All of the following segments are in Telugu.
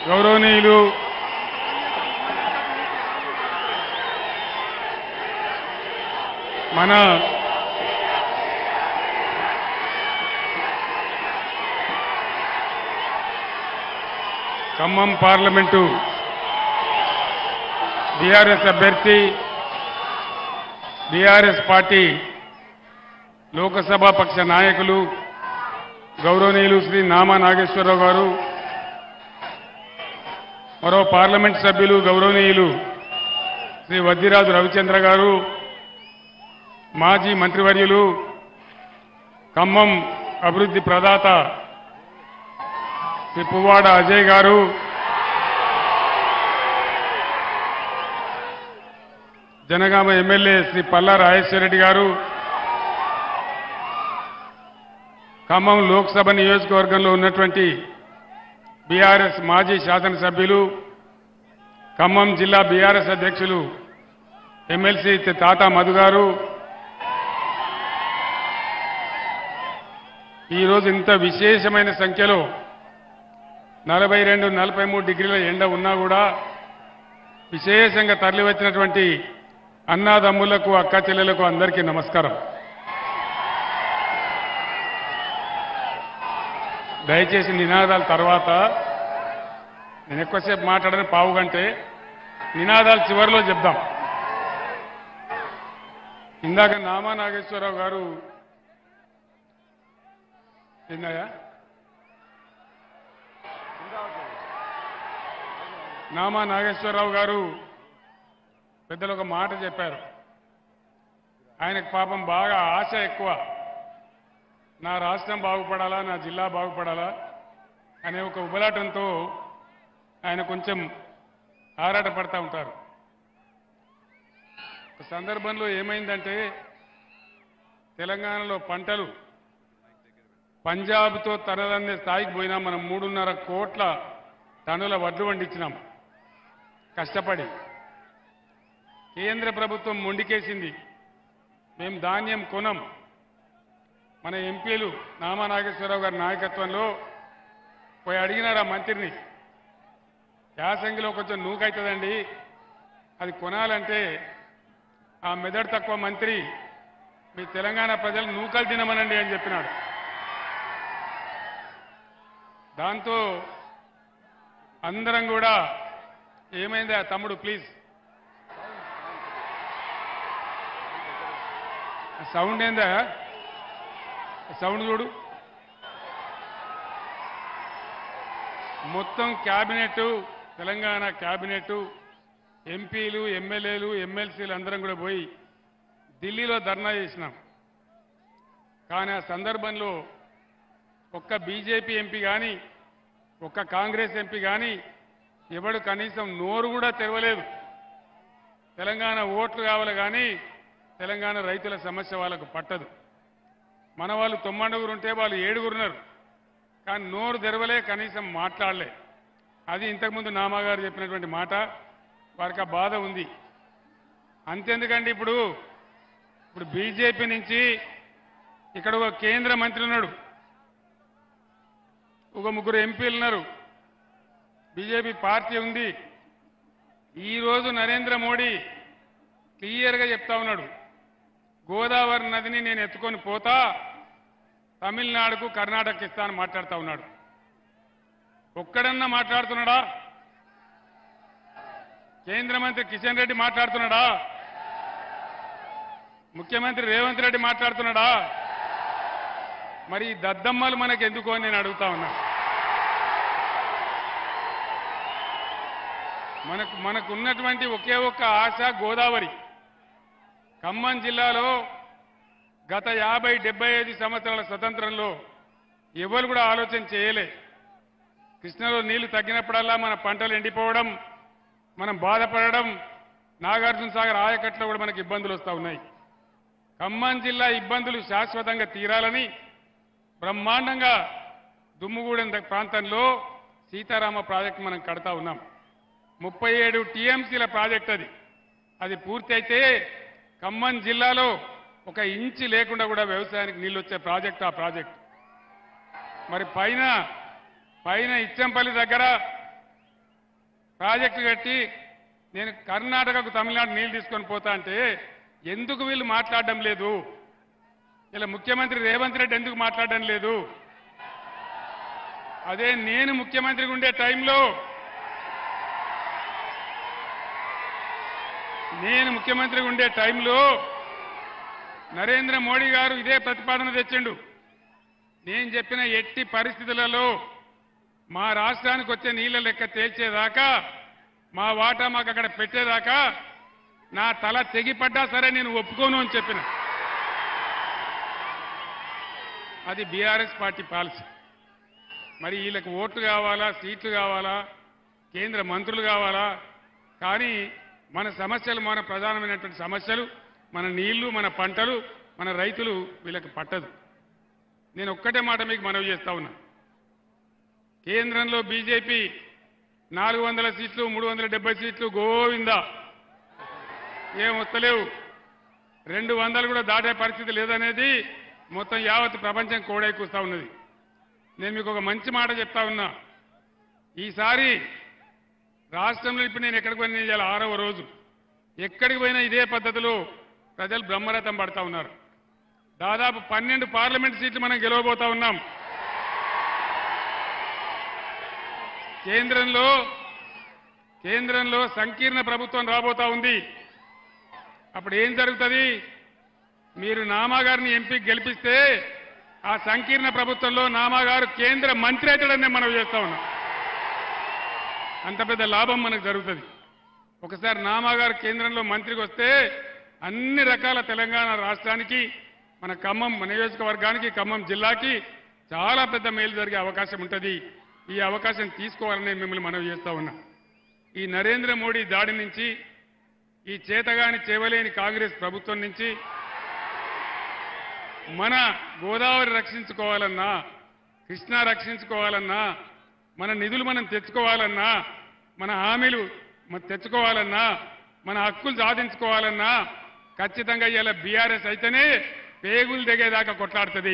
గౌరవనీయులు మన ఖమ్మం పార్లమెంటు బీఆర్ఎస్ అభ్యర్థి బీఆర్ఎస్ పార్టీ లోకసభ పక్ష నాయకులు గౌరవనీయులు శ్రీ నామా నాగేశ్వరరావు గారు మరో పార్లమెంట్ సభ్యులు గౌరవనీయులు శ్రీ వద్దిరాజు రవిచంద్ర గారు మాజీ మంత్రివర్యులు ఖమ్మం అభివృద్ధి ప్రదాత శ్రీ పువ్వాడ అజయ్ గారు జనగామ ఎమ్మెల్యే శ్రీ పల్లా రాజేశ్వరరెడ్డి గారు ఖమ్మం లోక్సభ నియోజకవర్గంలో ఉన్నటువంటి బీఆర్ఎస్ మాజీ శాసనసభ్యులు ఖమ్మం జిల్లా బీఆర్ఎస్ అధ్యక్షులు ఎమ్మెల్సీ తాతా మధు గారు ఈరోజు ఇంత విశేషమైన సంఖ్యలో నలభై రెండు నలభై మూడు డిగ్రీల ఎండ ఉన్నా కూడా విశేషంగా తరలివచ్చినటువంటి అన్నాదమ్ములకు అక్క చెల్లెలకు అందరికీ నమస్కారం దయచేసి నినాదాల తర్వాత నేను ఎక్కువసేపు మాట్లాడని పావు గంటే నినాదాలు చివరిలో చెప్దాం ఇందాక నామా నాగేశ్వరరావు గారు ఏందయ్యా నామా నాగేశ్వరరావు గారు పెద్దలు ఒక మాట చెప్పారు ఆయనకు పాపం బాగా ఆశ ఎక్కువ నా రాష్ట్రం బాగుపడాలా నా జిల్లా బాగుపడాలా అనే ఒక ఉబలాటంతో ఆయన కొంచెం ఆరాటపడతా ఉంటారు ఒక సందర్భంలో ఏమైందంటే తెలంగాణలో పంటలు పంజాబ్తో తనదన్నే స్థాయికి పోయినా మనం మూడున్నర కోట్ల టన్నుల వడ్లు పండించినాం కష్టపడి కేంద్ర ప్రభుత్వం మొండికేసింది మేము ధాన్యం కొనం మన ఎంపీలు నామా నాగేశ్వరరావు గారి నాయకత్వంలో పోయి అడిగినారు ఆ మంత్రిని యాసంగిలో కొంచెం నూకైతుందండి అది కొనాలంటే ఆ మెదడు తక్కువ మంత్రి మీ తెలంగాణ ప్రజలు నూకలు తినమనండి అని చెప్పినాడు దాంతో అందరం కూడా ఏమైందా తమ్ముడు ప్లీజ్ సౌండ్ ఏందా సౌండ్ చూడు మొత్తం క్యాబినెట్ తెలంగాణ క్యాబినెట్ ఎంపీలు ఎమ్మెల్యేలు ఎమ్మెల్సీలు అందరం కూడా పోయి ఢిల్లీలో ధర్నా చేసినాం కానీ ఆ సందర్భంలో ఒక్క బీజేపీ ఎంపీ కానీ ఒక్క కాంగ్రెస్ ఎంపీ కానీ ఎవడు కనీసం నోరు కూడా తెరవలేదు తెలంగాణ ఓట్లు కావాలి కానీ తెలంగాణ రైతుల సమస్య వాళ్ళకు పట్టదు మన వాళ్ళు తొమ్మండుగురు ఉంటే వాళ్ళు ఏడుగురున్నారు కానీ నోరు తెరవలే కనీసం మాట్లాడలే అది ఇంతకుముందు నామాగారు చెప్పినటువంటి మాట వారికి ఆ బాధ ఉంది అంతెందుకండి ఇప్పుడు ఇప్పుడు బీజేపీ నుంచి ఇక్కడ ఒక కేంద్ర మంత్రి ఉన్నాడు ఒక ముగ్గురు ఎంపీలు ఉన్నారు బీజేపీ పార్టీ ఉంది ఈరోజు నరేంద్ర మోడీ క్లియర్గా చెప్తా ఉన్నాడు గోదావరి నదిని నేను ఎత్తుకొని పోతా తమిళనాడుకు కర్ణాటక ఇస్తాను మాట్లాడుతా ఉన్నాడు ఒక్కడన్నా మాట్లాడుతున్నాడా కేంద్ర మంత్రి కిషన్ రెడ్డి మాట్లాడుతున్నాడా ముఖ్యమంత్రి రేవంత్ రెడ్డి మాట్లాడుతున్నాడా మరి ఈ దద్దమ్మలు మనకు ఎందుకు అని నేను అడుగుతా ఉన్నా మనకు మనకు ఉన్నటువంటి ఒకే ఒక్క ఆశ గోదావరి ఖమ్మం జిల్లాలో గత యాభై డెబ్బై ఐదు సంవత్సరాల స్వతంత్రంలో ఎవరు కూడా ఆలోచన చేయలే కృష్ణలో నీళ్లు తగ్గినప్పుడల్లా మన పంటలు ఎండిపోవడం మనం బాధపడడం నాగార్జున సాగర్ ఆయకట్లో కూడా మనకి ఇబ్బందులు వస్తూ ఉన్నాయి ఖమ్మం జిల్లా ఇబ్బందులు శాశ్వతంగా తీరాలని బ్రహ్మాండంగా దుమ్ముగూడెం ద- ప్రాంతంలో సీతారామ ప్రాజెక్టు మనం కడతా ఉన్నాం ముప్పై ఏడు టీఎంసీల ప్రాజెక్ట్ అది అది పూర్తయితే ఖమ్మం జిల్లాలో ఒక ఇంచి లేకుండా కూడా వ్యవసాయానికి నీళ్ళు వచ్చే ప్రాజెక్ట్ ఆ ప్రాజెక్ట్ మరి పైన పైన ఇచ్చంపల్లి దగ్గర ప్రాజెక్టు కట్టి నేను కర్ణాటకకు తమిళనాడు నీళ్లు తీసుకొని పోతా అంటే ఎందుకు వీళ్ళు మాట్లాడడం లేదు ఇలా ముఖ్యమంత్రి రేవంత్ రెడ్డి ఎందుకు మాట్లాడడం లేదు అదే నేను ముఖ్యమంత్రిగా ఉండే టైంలో నేను ముఖ్యమంత్రిగా ఉండే టైంలో నరేంద్ర మోడీ గారు ఇదే ప్రతిపాదన తెచ్చిండు నేను చెప్పిన ఎట్టి పరిస్థితులలో మా రాష్ట్రానికి వచ్చే నీళ్ల లెక్క తేల్చేదాకా మా వాటా మాకు అక్కడ పెట్టేదాకా నా తల తెగిపడ్డా సరే నేను ఒప్పుకోను అని చెప్పిన అది బీఆర్ఎస్ పార్టీ పాలసీ మరి వీళ్ళకి ఓట్లు కావాలా సీట్లు కావాలా కేంద్ర మంత్రులు కావాలా కానీ మన సమస్యలు మన ప్రధానమైనటువంటి సమస్యలు మన నీళ్లు మన పంటలు మన రైతులు వీళ్ళకి పట్టదు నేను ఒక్కటే మాట మీకు మనవి చేస్తా ఉన్నా కేంద్రంలో బీజేపీ నాలుగు వందల సీట్లు మూడు వందల డెబ్బై సీట్లు గోవిందా ఏం వస్తలేవు రెండు వందలు కూడా దాటే పరిస్థితి లేదనేది మొత్తం యావత్ ప్రపంచం కోడై కూస్తా ఉన్నది నేను మీకు ఒక మంచి మాట చెప్తా ఉన్నా ఈసారి రాష్ట్రంలో ఇప్పుడు నేను ఎక్కడికి పోయినా ఇవాళ ఆరవ రోజు ఎక్కడికి పోయినా ఇదే పద్ధతిలో ప్రజలు బ్రహ్మరథం పడతా ఉన్నారు దాదాపు పన్నెండు పార్లమెంట్ సీట్లు మనం గెలవబోతా ఉన్నాం కేంద్రంలో కేంద్రంలో సంకీర్ణ ప్రభుత్వం రాబోతా ఉంది అప్పుడు ఏం జరుగుతుంది మీరు నామాగారిని ఎంపీకి గెలిపిస్తే ఆ సంకీర్ణ ప్రభుత్వంలో నామాగారు కేంద్ర మంత్రి అవుతాడని మనం చేస్తా ఉన్నాం అంత పెద్ద లాభం మనకు జరుగుతుంది ఒకసారి నామాగారు కేంద్రంలో మంత్రికి వస్తే అన్ని రకాల తెలంగాణ రాష్ట్రానికి మన ఖమ్మం నియోజకవర్గానికి ఖమ్మం జిల్లాకి చాలా పెద్ద మేలు జరిగే అవకాశం ఉంటుంది ఈ అవకాశం తీసుకోవాలని నేను మిమ్మల్ని మనవి చేస్తా ఉన్నా ఈ నరేంద్ర మోడీ దాడి నుంచి ఈ చేతగాని చేవలేని కాంగ్రెస్ ప్రభుత్వం నుంచి మన గోదావరి రక్షించుకోవాలన్నా కృష్ణా రక్షించుకోవాలన్నా మన నిధులు మనం తెచ్చుకోవాలన్నా మన హామీలు మనం తెచ్చుకోవాలన్నా మన హక్కులు సాధించుకోవాలన్నా ఖచ్చితంగా ఇలా బీఆర్ఎస్ అయితేనే పేగులు దిగేదాకా కొట్లాడుతుంది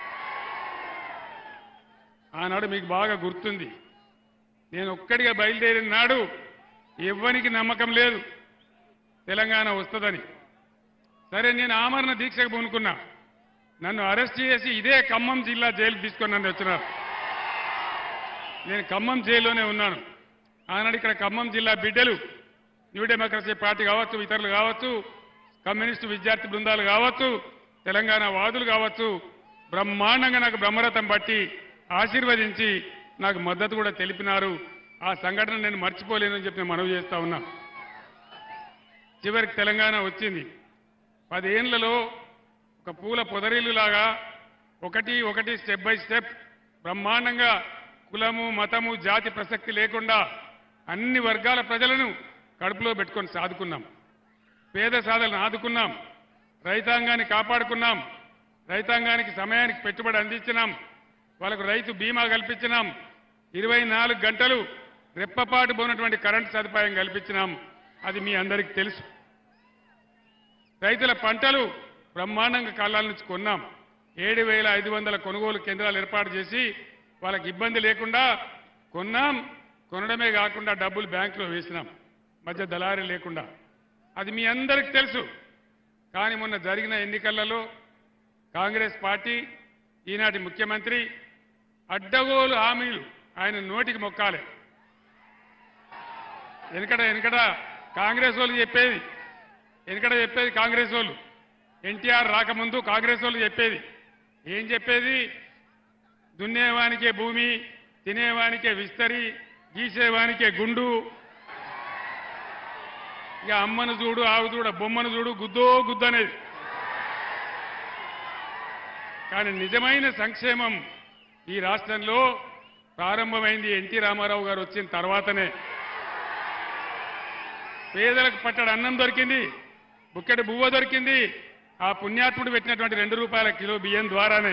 ఆనాడు మీకు బాగా గుర్తుంది నేను ఒక్కడిగా బయలుదేరిన నాడు ఎవ్వనికి నమ్మకం లేదు తెలంగాణ వస్తుందని సరే నేను ఆమరణ దీక్షకు పూనుకున్నా నన్ను అరెస్ట్ చేసి ఇదే ఖమ్మం జిల్లా జైలుకి తీసుకొని నన్ను వచ్చినారు నేను ఖమ్మం జైల్లోనే ఉన్నాను ఆనాడు ఇక్కడ ఖమ్మం జిల్లా బిడ్డలు న్యూ డెమోక్రసీ పార్టీ కావచ్చు ఇతరులు కావచ్చు కమ్యూనిస్టు విద్యార్థి బృందాలు కావచ్చు తెలంగాణ వాదులు కావచ్చు బ్రహ్మాండంగా నాకు బ్రహ్మరథం పట్టి ఆశీర్వదించి నాకు మద్దతు కూడా తెలిపినారు ఆ సంఘటన నేను మర్చిపోలేనని చెప్పి నేను మనవి చేస్తా ఉన్నా చివరికి తెలంగాణ వచ్చింది పదేళ్లలో ఒక పూల పొదరిల్లులాగా ఒకటి ఒకటి స్టెప్ బై స్టెప్ బ్రహ్మాండంగా కులము మతము జాతి ప్రసక్తి లేకుండా అన్ని వర్గాల ప్రజలను కడుపులో పెట్టుకొని సాదుకున్నాం పేద సాధలను ఆదుకున్నాం రైతాంగాన్ని కాపాడుకున్నాం రైతాంగానికి సమయానికి పెట్టుబడి అందించినాం వాళ్ళకు రైతు బీమా కల్పించినాం ఇరవై నాలుగు గంటలు రెప్పపాటు పోయినటువంటి కరెంటు సదుపాయం కల్పించినాం అది మీ అందరికీ తెలుసు రైతుల పంటలు బ్రహ్మాండంగా కాలాల నుంచి కొన్నాం ఏడు వేల ఐదు వందల కొనుగోలు కేంద్రాలు ఏర్పాటు చేసి వాళ్ళకి ఇబ్బంది లేకుండా కొన్నాం కొనడమే కాకుండా డబ్బులు బ్యాంకులో వేసినాం మధ్య దళారీ లేకుండా అది మీ అందరికీ తెలుసు కానీ మొన్న జరిగిన ఎన్నికలలో కాంగ్రెస్ పార్టీ ఈనాటి ముఖ్యమంత్రి అడ్డగోలు హామీలు ఆయన నోటికి మొక్కాలి వెనకట వెనకట కాంగ్రెస్ వాళ్ళు చెప్పేది వెనకట చెప్పేది కాంగ్రెస్ వాళ్ళు ఎన్టీఆర్ రాకముందు కాంగ్రెస్ వాళ్ళు చెప్పేది ఏం చెప్పేది దున్నేవానికే భూమి తినేవానికే విస్తరి గీసేవానికే గుండు ఇక అమ్మను చూడు ఆవు చూడు బొమ్మను చూడు గుద్దో గుద్దు అనేది కానీ నిజమైన సంక్షేమం ఈ రాష్ట్రంలో ప్రారంభమైంది ఎన్టీ రామారావు గారు వచ్చిన తర్వాతనే పేదలకు పట్టడు అన్నం దొరికింది బుక్కెడు బువ్వ దొరికింది ఆ పుణ్యాత్ముడు పెట్టినటువంటి రెండు రూపాయల కిలో బియ్యం ద్వారానే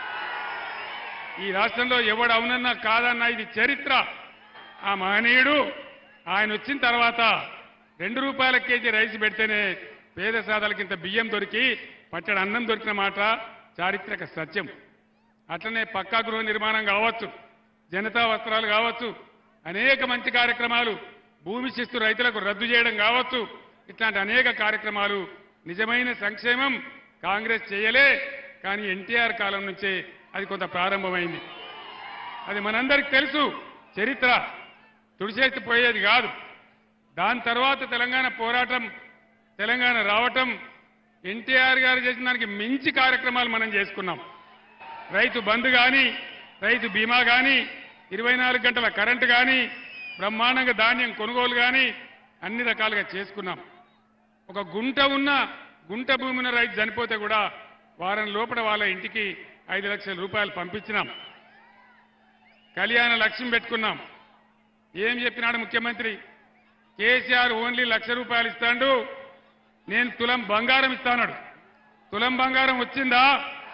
ఈ రాష్ట్రంలో ఎవడు అవునన్నా కాదన్నా ఇది చరిత్ర ఆ మహనీయుడు ఆయన వచ్చిన తర్వాత రెండు రూపాయల కేజీ రైస్ పెడితేనే పేద సాదాలకి ఇంత బియ్యం దొరికి పట్టడు అన్నం దొరికిన మాట చారిత్రక సత్యం అట్లనే పక్కా గృహ నిర్మాణం కావచ్చు జనతా వస్త్రాలు కావచ్చు అనేక మంచి కార్యక్రమాలు భూమి శిస్తు రైతులకు రద్దు చేయడం కావచ్చు ఇట్లాంటి అనేక కార్యక్రమాలు నిజమైన సంక్షేమం కాంగ్రెస్ చేయలే కానీ ఎన్టీఆర్ కాలం నుంచే అది కొంత ప్రారంభమైంది అది మనందరికి తెలుసు చరిత్ర తుడిచేసి పోయేది కాదు దాని తర్వాత తెలంగాణ పోరాటం తెలంగాణ రావటం ఎన్టీఆర్ గారు చేసిన దానికి మించి కార్యక్రమాలు మనం చేసుకున్నాం రైతు బంధు కానీ రైతు బీమా కానీ ఇరవై నాలుగు గంటల కరెంటు కానీ బ్రహ్మాండంగా ధాన్యం కొనుగోలు కానీ అన్ని రకాలుగా చేసుకున్నాం ఒక గుంట ఉన్న గుంట భూమి ఉన్న రైతు చనిపోతే కూడా వారం లోపల వాళ్ళ ఇంటికి ఐదు లక్షల రూపాయలు పంపించినాం కళ్యాణ లక్ష్యం పెట్టుకున్నాం ఏం చెప్పినాడు ముఖ్యమంత్రి కేసీఆర్ ఓన్లీ లక్ష రూపాయలు ఇస్తాడు నేను తులం బంగారం ఇస్తానడు తులం బంగారం వచ్చిందా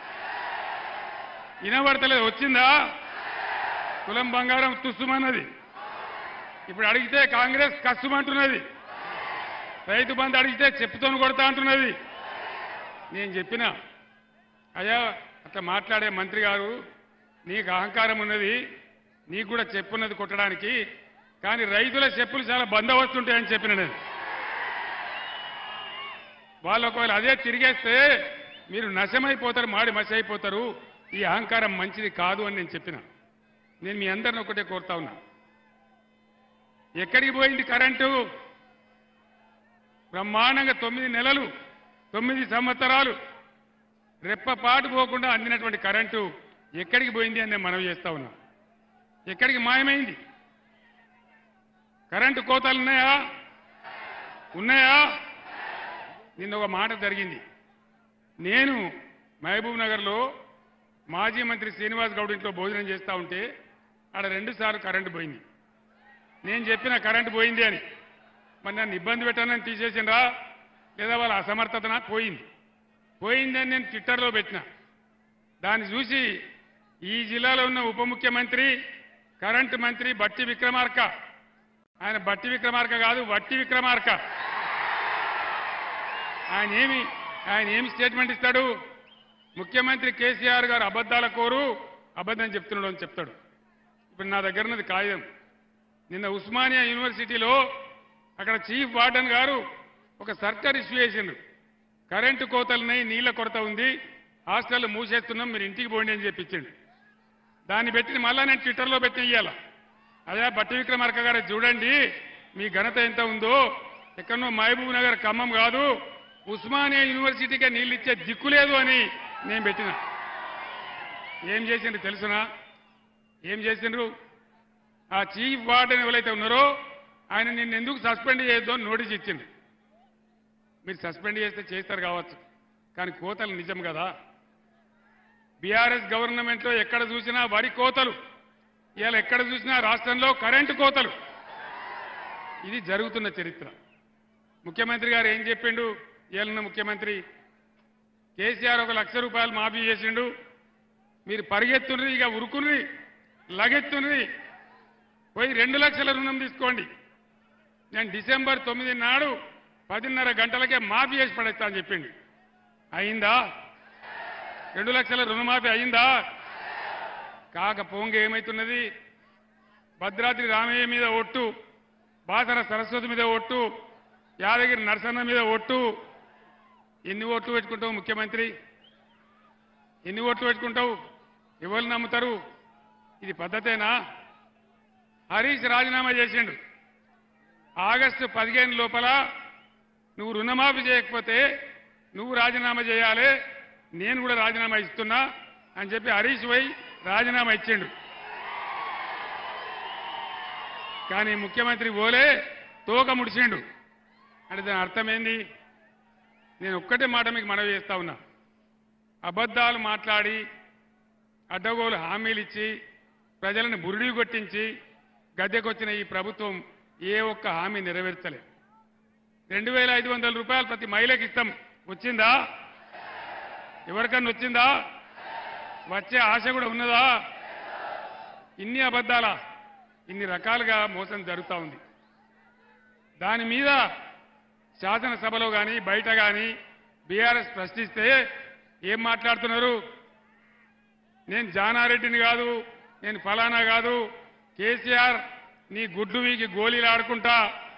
వినబడతలేదు వచ్చిందా తులం బంగారం తుస్సుమన్నది ఇప్పుడు అడిగితే కాంగ్రెస్ కష్టమంటున్నది రైతు బంధు అడిగితే చెప్పుతోని కొడతా అంటున్నది నేను చెప్పిన అయ్యా అట్లా మాట్లాడే మంత్రి గారు నీకు అహంకారం ఉన్నది నీకు కూడా చెప్పున్నది కొట్టడానికి కానీ రైతుల చెప్పులు చాలా బందోబస్తు ఉంటాయని చెప్పిన నేను వాళ్ళు ఒకవేళ అదే తిరిగేస్తే మీరు నశమైపోతారు మాడి మసి అయిపోతారు ఈ అహంకారం మంచిది కాదు అని నేను చెప్పిన నేను మీ అందరిని ఒకటే కోరుతా ఉన్నా ఎక్కడికి పోయింది కరెంటు బ్రహ్మాండంగా తొమ్మిది నెలలు తొమ్మిది సంవత్సరాలు రెప్పపాటు పోకుండా అందినటువంటి కరెంటు ఎక్కడికి పోయింది అని నేను మనవి చేస్తా ఉన్నా ఎక్కడికి మాయమైంది కరెంటు కోతలు ఉన్నాయా ఉన్నాయా నిన్న ఒక మాట జరిగింది నేను మహబూబ్ నగర్లో మాజీ మంత్రి శ్రీనివాస్ గౌడ్ ఇంట్లో భోజనం చేస్తా ఉంటే ఆడ రెండు సార్లు కరెంటు పోయింది నేను చెప్పిన కరెంటు పోయింది అని మరి నన్ను ఇబ్బంది పెట్టానని తీసేసిండ్రా లేదా వాళ్ళ అసమర్థతన పోయింది పోయిందని నేను ట్విట్టర్లో పెట్టిన దాన్ని చూసి ఈ జిల్లాలో ఉన్న ఉప ముఖ్యమంత్రి కరెంటు మంత్రి బట్టి విక్రమార్క ఆయన బట్టి విక్రమార్క కాదు వట్టి విక్రమార్క ఆయన ఏమి ఆయన ఏమి స్టేట్మెంట్ ఇస్తాడు ముఖ్యమంత్రి కేసీఆర్ గారు అబద్ధాల కోరు అబద్ధం చెప్తున్నాడు అని చెప్తాడు ఇప్పుడు నా దగ్గర ఉన్నది కాగితం నిన్న ఉస్మానియా యూనివర్సిటీలో అక్కడ చీఫ్ వార్డెన్ గారు ఒక సర్కార్ ఇష్యూ చేసిండ్రు కరెంటు కోతలున్నాయి నీళ్ల కొరత ఉంది హాస్టల్ మూసేస్తున్నాం మీరు ఇంటికి పోండి అని చెప్పించిండు దాన్ని పెట్టి మళ్ళా నేను ట్విట్టర్లో పెట్టి ఇయ్యాల అదే బట్టి విక్రమార్క గారు చూడండి మీ ఘనత ఎంత ఉందో ఎక్కడనో మహబూబ్ నగర్ ఖమ్మం కాదు ఉస్మానియా యూనివర్సిటీకే నీళ్ళు ఇచ్చే దిక్కు లేదు అని నేను పెట్టిన ఏం చేసిండ్రు తెలుసునా ఏం చేసిండ్రు ఆ చీఫ్ వార్డెన్ ఎవరైతే ఉన్నారో ఆయన నిన్ను ఎందుకు సస్పెండ్ చేయొద్దు అని నోటీస్ ఇచ్చింది మీరు సస్పెండ్ చేస్తే చేస్తారు కావచ్చు కానీ కోతలు నిజం కదా బీఆర్ఎస్ గవర్నమెంట్లో ఎక్కడ చూసినా వరి కోతలు ఇవాళ ఎక్కడ చూసినా రాష్ట్రంలో కరెంటు కోతలు ఇది జరుగుతున్న చరిత్ర ముఖ్యమంత్రి గారు ఏం చెప్పిండు ఇవాళ ముఖ్యమంత్రి కేసీఆర్ ఒక లక్ష రూపాయలు మాఫీ చేసిండు మీరు పరిగెత్తుండ్రి ఇక ఉరుకుని లగెత్తుండ్రి పోయి రెండు లక్షల రుణం తీసుకోండి నేను డిసెంబర్ తొమ్మిది నాడు పదిన్నర గంటలకే మాఫీ చేసి పడేస్తా అని చెప్పిండు అయిందా రెండు లక్షల రుణమాఫీ అయిందా కాకపోంగ ఏమైతున్నది భద్రాద్రి రామయ్య మీద ఒట్టు బాసర సరస్వతి మీద ఒట్టు యాదగిరి నరసన్న మీద ఒట్టు ఎన్ని ఓట్లు పెట్టుకుంటావు ముఖ్యమంత్రి ఎన్ని ఓట్లు పెట్టుకుంటావు ఎవరు నమ్ముతారు ఇది పద్ధతేనా హరీష్ రాజీనామా చేసిండు ఆగస్టు పదిహేను లోపల నువ్వు రుణమాఫీ చేయకపోతే నువ్వు రాజీనామా చేయాలి నేను కూడా రాజీనామా ఇస్తున్నా అని చెప్పి హరీష్ పోయి రాజీనామా ఇచ్చిండు కానీ ముఖ్యమంత్రి పోలే తోక ముడిచిండు అంటే దాని అర్థం ఏంది నేను ఒక్కటే మాట మీకు మనవి చేస్తా ఉన్నా అబద్ధాలు మాట్లాడి అడ్డగోలు హామీలు ఇచ్చి ప్రజలను బురిడి కొట్టించి గద్దెకొచ్చిన ఈ ప్రభుత్వం ఏ ఒక్క హామీ నెరవేర్చలే రెండు వేల ఐదు వందల రూపాయలు ప్రతి మహిళకి ఇస్తాం వచ్చిందా ఎవరికన్నా వచ్చిందా వచ్చే ఆశ కూడా ఉన్నదా ఇన్ని అబద్ధాలా ఇన్ని రకాలుగా మోసం జరుగుతూ ఉంది దాని మీద శాసనసభలో కానీ బయట కానీ బీఆర్ఎస్ ప్రశ్నిస్తే ఏం మాట్లాడుతున్నారు నేను జానారెడ్డిని కాదు నేను ఫలానా కాదు కేసీఆర్ నీ గుడ్లు వీకి గోళీలు ఆడుకుంటా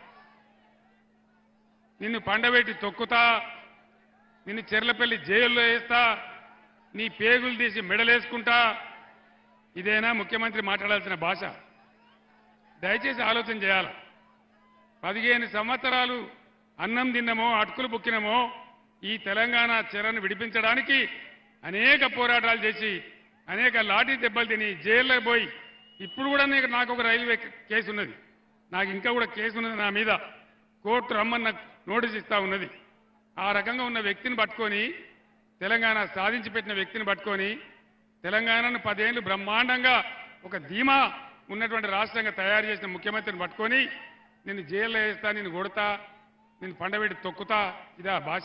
నిన్ను పండబెట్టి తొక్కుతా నిన్ను చెర్లపల్లి జైల్లో వేస్తా నీ పేగులు తీసి మెడలేసుకుంటా ఇదేనా ముఖ్యమంత్రి మాట్లాడాల్సిన భాష దయచేసి ఆలోచన చేయాలి పదిహేను సంవత్సరాలు అన్నం తిన్నమో అటుకులు బుక్కినమో ఈ తెలంగాణ చెరను విడిపించడానికి అనేక పోరాటాలు చేసి అనేక లాఠీ దెబ్బలు తిని జైల్లో పోయి ఇప్పుడు కూడా నీకు నాకు ఒక రైల్వే కేసు ఉన్నది నాకు ఇంకా కూడా కేసు ఉన్నది నా మీద కోర్టు రమ్మని నాకు నోటీస్ ఇస్తా ఉన్నది ఆ రకంగా ఉన్న వ్యక్తిని పట్టుకొని తెలంగాణ సాధించి పెట్టిన వ్యక్తిని పట్టుకొని తెలంగాణను పదేళ్లు బ్రహ్మాండంగా ఒక ధీమా ఉన్నటువంటి రాష్ట్రంగా తయారు చేసిన ముఖ్యమంత్రిని పట్టుకొని నిన్ను జైల్లో వేస్తా నిన్ను కొడతా నిన్ను పండబెట్టి తొక్కుతా ఇదా భాష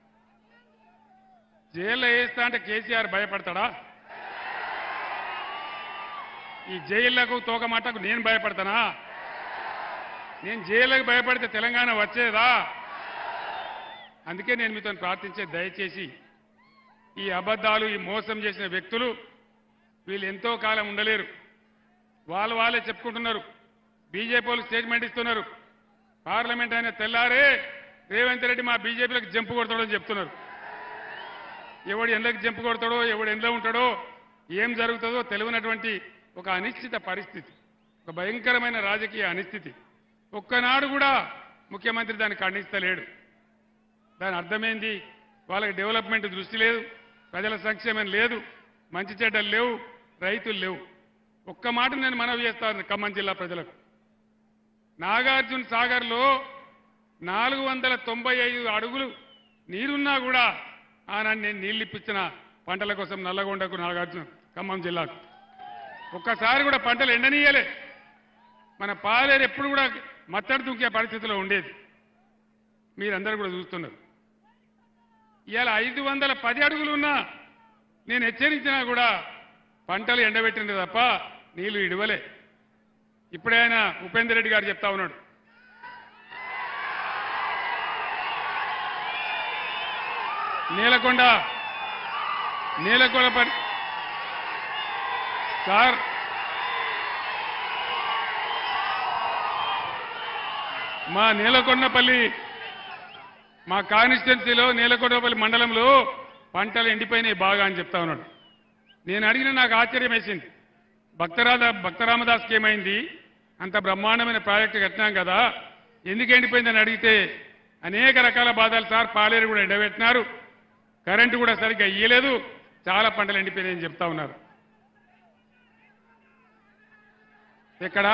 జైల్లో వేస్తా అంటే కేసీఆర్ భయపడతాడా ఈ జైళ్లకు తోకమాటకు నేను భయపడతానా నేను జైళ్ళకు భయపడితే తెలంగాణ వచ్చేదా అందుకే నేను మీతో ప్రార్థించే దయచేసి ఈ అబద్ధాలు ఈ మోసం చేసిన వ్యక్తులు వీళ్ళు ఎంతో కాలం ఉండలేరు వాళ్ళు వాళ్ళే చెప్పుకుంటున్నారు బీజేపీ వాళ్ళు స్టేట్మెంట్ ఇస్తున్నారు పార్లమెంట్ అయిన తెల్లారే రేవంత్ రెడ్డి మా బీజేపీలకు జంపు కొడతాడో అని చెప్తున్నారు ఎవడు ఎండకు జంపు కొడతాడో ఎవడు ఎండలో ఉంటాడో ఏం జరుగుతుందో తెలియనటువంటి ఒక అనిశ్చిత పరిస్థితి ఒక భయంకరమైన రాజకీయ అనిశ్చితి ఒక్కనాడు కూడా ముఖ్యమంత్రి దాన్ని ఖండిస్తలేడు దాని అర్థమైంది వాళ్ళకి డెవలప్మెంట్ దృష్టి లేదు ప్రజల సంక్షేమం లేదు మంచి చెడ్డలు లేవు రైతులు లేవు ఒక్క మాట నేను మనవి చేస్తాను ఖమ్మం జిల్లా ప్రజలకు నాగార్జున సాగర్లో నాలుగు వందల తొంభై ఐదు అడుగులు నీరున్నా కూడా ఆనాడు నేను నీళ్ళు ఇప్పించిన పంటల కోసం నల్లగొండకు నాగార్జున ఖమ్మం జిల్లాకు ఒక్కసారి కూడా పంటలు ఎండనీయలే మన పాలేరు ఎప్పుడు కూడా మత్తడి దుంకే పరిస్థితిలో ఉండేది మీరందరూ కూడా చూస్తున్నారు ఇవాళ ఐదు వందల పది అడుగులు ఉన్నా నేను హెచ్చరించినా కూడా పంటలు ఎండబెట్టింది తప్ప నీళ్లు ఇడవలే ఇప్పుడే ఆయన ఉపేందర్ రెడ్డి గారు చెప్తా ఉన్నాడు నీలకొండ నీలకొండ పరి సార్ మా నీలకొండపల్లి మా కాన్స్టిట్యున్సీలో నీలకొండపల్లి మండలంలో పంటలు ఎండిపోయినాయి బాగా అని చెప్తా ఉన్నాడు నేను అడిగిన నాకు ఆశ్చర్యం వేసింది భక్తరాధ భక్తరామదాస్కి ఏమైంది అంత బ్రహ్మాండమైన ప్రాజెక్టు కట్టినాం కదా ఎందుకు ఎండిపోయిందని అడిగితే అనేక రకాల బాధలు సార్ పాలేరు కూడా ఎండబెట్టినారు కరెంటు కూడా సరిగ్గా ఇయ్యలేదు చాలా పంటలు ఎండిపోయినాయని చెప్తా ఉన్నారు ఎక్కడ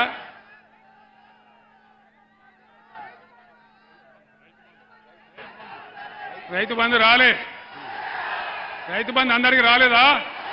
రైతు బంధు రాలే రైతు బంధు అందరికి రాలేదా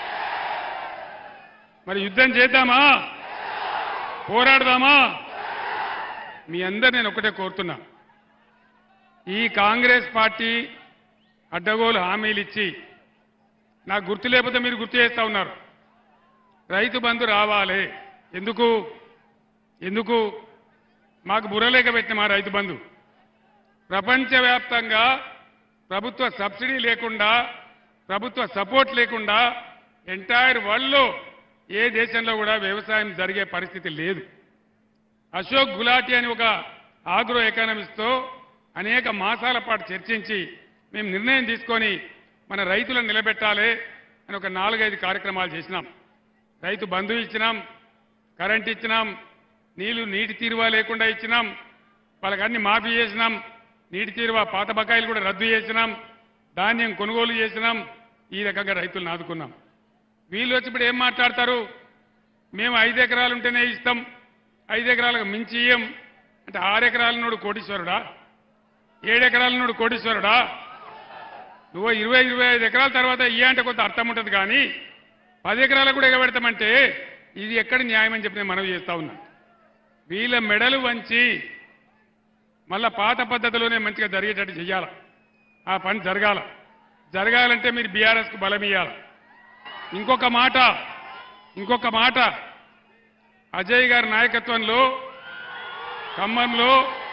మరి యుద్ధం చేద్దామా పోరాడదామా మీ అందరు నేను ఒకటే కోరుతున్నా ఈ కాంగ్రెస్ పార్టీ అడ్డగోలు హామీలు ఇచ్చి నాకు గుర్తు లేకపోతే మీరు గుర్తు చేస్తా ఉన్నారు రైతు బంధు రావాలి ఎందుకు ఎందుకు మాకు బుర్రలేక పెట్టిన మా రైతు బంధు ప్రపంచవ్యాప్తంగా ప్రభుత్వ సబ్సిడీ లేకుండా ప్రభుత్వ సపోర్ట్ లేకుండా ఎంటైర్ వరల్డ్లో ఏ దేశంలో కూడా వ్యవసాయం జరిగే పరిస్థితి లేదు అశోక్ గులాటి అని ఒక ఆగ్రో ఎకానమిస్ట్తో అనేక మాసాల పాటు చర్చించి మేము నిర్ణయం తీసుకొని మన రైతులను నిలబెట్టాలి అని ఒక నాలుగైదు కార్యక్రమాలు చేసినాం రైతు బంధు ఇచ్చినాం కరెంట్ ఇచ్చినాం నీళ్లు నీటి తీరువా లేకుండా ఇచ్చినాం వాళ్ళకి అన్ని మాఫీ చేసినాం నీటి తీరువా పాత బకాయిలు కూడా రద్దు చేసినాం ధాన్యం కొనుగోలు చేసినాం ఈ రకంగా రైతులను ఆదుకున్నాం వీళ్ళు వచ్చి ఇప్పుడు ఏం మాట్లాడతారు మేము ఐదు ఎకరాలు ఉంటేనే ఇస్తాం ఐదు ఎకరాలకు మించి ఇయ్యం అంటే ఆరు ఎకరాల నోడు కోటీశ్వరుడా ఏడు ఎకరాల నోడు కోటీశ్వరుడా నువ్వు ఇరవై ఇరవై ఐదు ఎకరాల తర్వాత ఇయ్య అంటే కొంత అర్థం ఉంటుంది కానీ పది ఎకరాలకు కూడా ఎగబెడతామంటే ఇది ఎక్కడ న్యాయం అని చెప్పి నేను మనవి చేస్తా ఉన్నా వీళ్ళ మెడలు వంచి మళ్ళా పాత పద్ధతిలోనే మంచిగా జరిగేటట్టు చెయ్యాల ఆ పని జరగాల జరగాలంటే మీరు బీఆర్ఎస్కు బలం ఇవ్వాలి ఇంకొక మాట ఇంకొక మాట అజయ్ గారి నాయకత్వంలో ఖమ్మంలో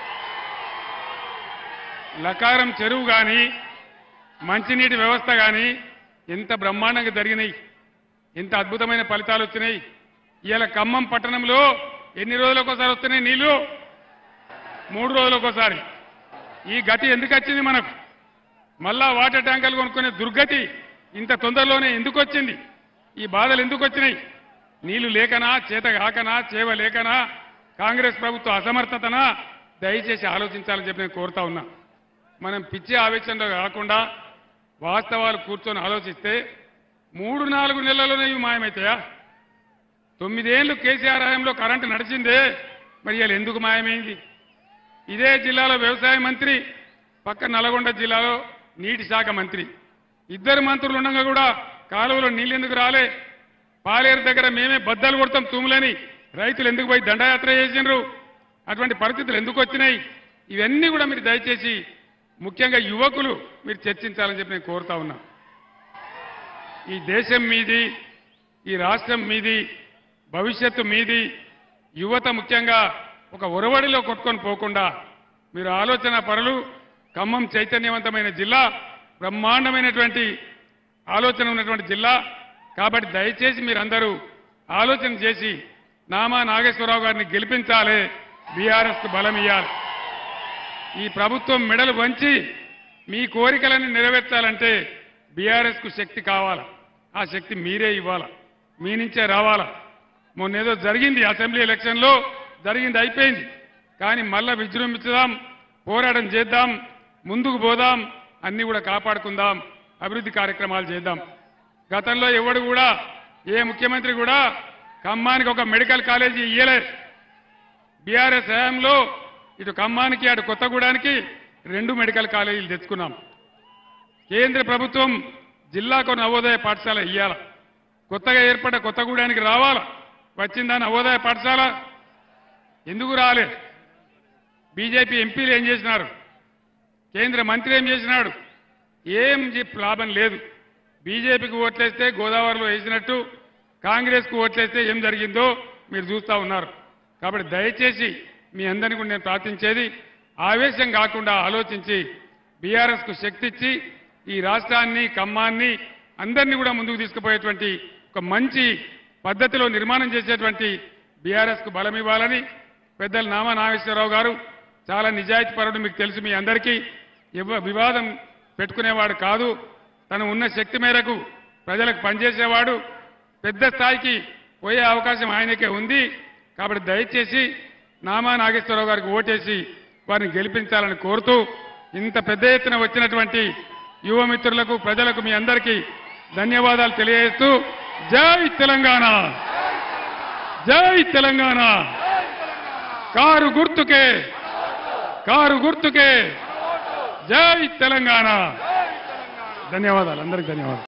లకారం చెరువు కానీ మంచినీటి వ్యవస్థ కానీ ఎంత బ్రహ్మాండంగా జరిగినాయి ఎంత అద్భుతమైన ఫలితాలు వచ్చినాయి ఇవాళ ఖమ్మం పట్టణంలో ఎన్ని రోజులకు ఒకసారి వస్తున్నాయి నీళ్లు మూడు రోజులకు ఒకసారి ఈ గతి ఎందుకు వచ్చింది మనకు మళ్ళా వాటర్ ట్యాంకర్లు కొనుక్కునే దుర్గతి ఇంత తొందరలోనే ఎందుకు వచ్చింది ఈ బాధలు ఎందుకు వచ్చినాయి నీళ్లు లేకనా చేత కాకనా చేవ లేకనా కాంగ్రెస్ ప్రభుత్వ అసమర్థతనా దయచేసి ఆలోచించాలని చెప్పి నేను కోరుతా ఉన్నా మనం పిచ్చి ఆవేశంలో కాకుండా వాస్తవాలు కూర్చొని ఆలోచిస్తే మూడు నాలుగు నెలల్లోనే ఇవి మాయమవుతాయా తొమ్మిదేళ్లు కేసీఆర్ హయాంలో కరెంటు నడిచిందే మరి ఇవాళ ఎందుకు మాయమైంది ఇదే జిల్లాలో వ్యవసాయ మంత్రి పక్క నల్గొండ జిల్లాలో నీటి శాఖ మంత్రి ఇద్దరు మంత్రులు ఉండగా కూడా కాలువలో నీళ్ళు ఎందుకు రాలే పాలేరు దగ్గర మేమే బద్దలు కొడతాం తూములని రైతులు ఎందుకు పోయి దండయాత్ర చేసిండ్రు అటువంటి పరిస్థితులు ఎందుకు వచ్చినాయి ఇవన్నీ కూడా మీరు దయచేసి ముఖ్యంగా యువకులు మీరు చర్చించాలని చెప్పి నేను కోరుతా ఉన్నా ఈ దేశం మీది ఈ రాష్ట్రం మీది భవిష్యత్తు మీది యువత ముఖ్యంగా ఒక ఒరవడిలో కొట్టుకొని పోకుండా మీరు ఆలోచన పరులు ఖమ్మం చైతన్యవంతమైన జిల్లా బ్రహ్మాండమైనటువంటి ఆలోచన ఉన్నటువంటి జిల్లా కాబట్టి దయచేసి మీరందరూ ఆలోచన చేసి నామా నాగేశ్వరరావు గారిని గెలిపించాలి బీఆర్ఎస్కు బలం ఇవ్వాలి ఈ ప్రభుత్వం మెడలు వంచి మీ కోరికలను నెరవేర్చాలంటే బీఆర్ఎస్కు శక్తి కావాలా ఆ శక్తి మీరే ఇవ్వాలా మీ నుంచే రావాలా మొన్నేదో జరిగింది అసెంబ్లీ ఎలక్షన్లో జరిగింది అయిపోయింది కానీ మళ్ళా విజృంభించుదాం పోరాటం చేద్దాం ముందుకు పోదాం అన్ని కూడా కాపాడుకుందాం అభివృద్ధి కార్యక్రమాలు చేద్దాం గతంలో ఎవడు కూడా ఏ ముఖ్యమంత్రి కూడా ఖమ్మానికి ఒక మెడికల్ కాలేజీ ఇయ్యలే బీఆర్ఎస్ హయాంలో ఇటు ఖమ్మానికి అటు కొత్తగూడానికి రెండు మెడికల్ కాలేజీలు తెచ్చుకున్నాం కేంద్ర ప్రభుత్వం జిల్లాకు నవోదయ పాఠశాల ఇయ్యాల కొత్తగా ఏర్పడ్డ కొత్తగూడానికి రావాలా వచ్చిందా నవోదయ పాఠశాల ఎందుకు రాలే బీజేపీ ఎంపీలు ఏం చేసినారు కేంద్ర మంత్రి ఏం చేసినాడు ఏం చెప్పి లాభం లేదు బీజేపీకి ఓట్లేస్తే గోదావరిలో వేసినట్టు కాంగ్రెస్కు ఓట్లేస్తే ఏం జరిగిందో మీరు చూస్తా ఉన్నారు కాబట్టి దయచేసి మీ అందరినీ కూడా నేను ప్రార్థించేది ఆవేశం కాకుండా ఆలోచించి బీఆర్ఎస్కు శక్తి ఇచ్చి ఈ రాష్ట్రాన్ని ఖమ్మాన్ని అందరినీ కూడా ముందుకు తీసుకుపోయేటువంటి ఒక మంచి పద్ధతిలో నిర్మాణం చేసేటువంటి బీఆర్ఎస్కు బలం ఇవ్వాలని పెద్దలు నామా నాగేశ్వరరావు గారు చాలా నిజాయితీ పరుడు మీకు తెలుసు మీ అందరికీ ఎవ- వివాదం పెట్టుకునేవాడు కాదు తను ఉన్న శక్తి మేరకు ప్రజలకు పనిచేసేవాడు పెద్ద స్థాయికి పోయే అవకాశం ఆయనకే ఉంది కాబట్టి దయచేసి నామా నాగేశ్వరరావు గారికి ఓటేసి వారిని గెలిపించాలని కోరుతూ ఇంత పెద్ద ఎత్తున వచ్చినటువంటి యువ మిత్రులకు ప్రజలకు మీ అందరికీ ధన్యవాదాలు తెలియజేస్తూ జై తెలంగాణ జై తెలంగాణ కారు గుర్తుకే కారు గుర్తుకే జై తెలంగాణ ధన్యవాదాలు అందరికి ధన్యవాదాలు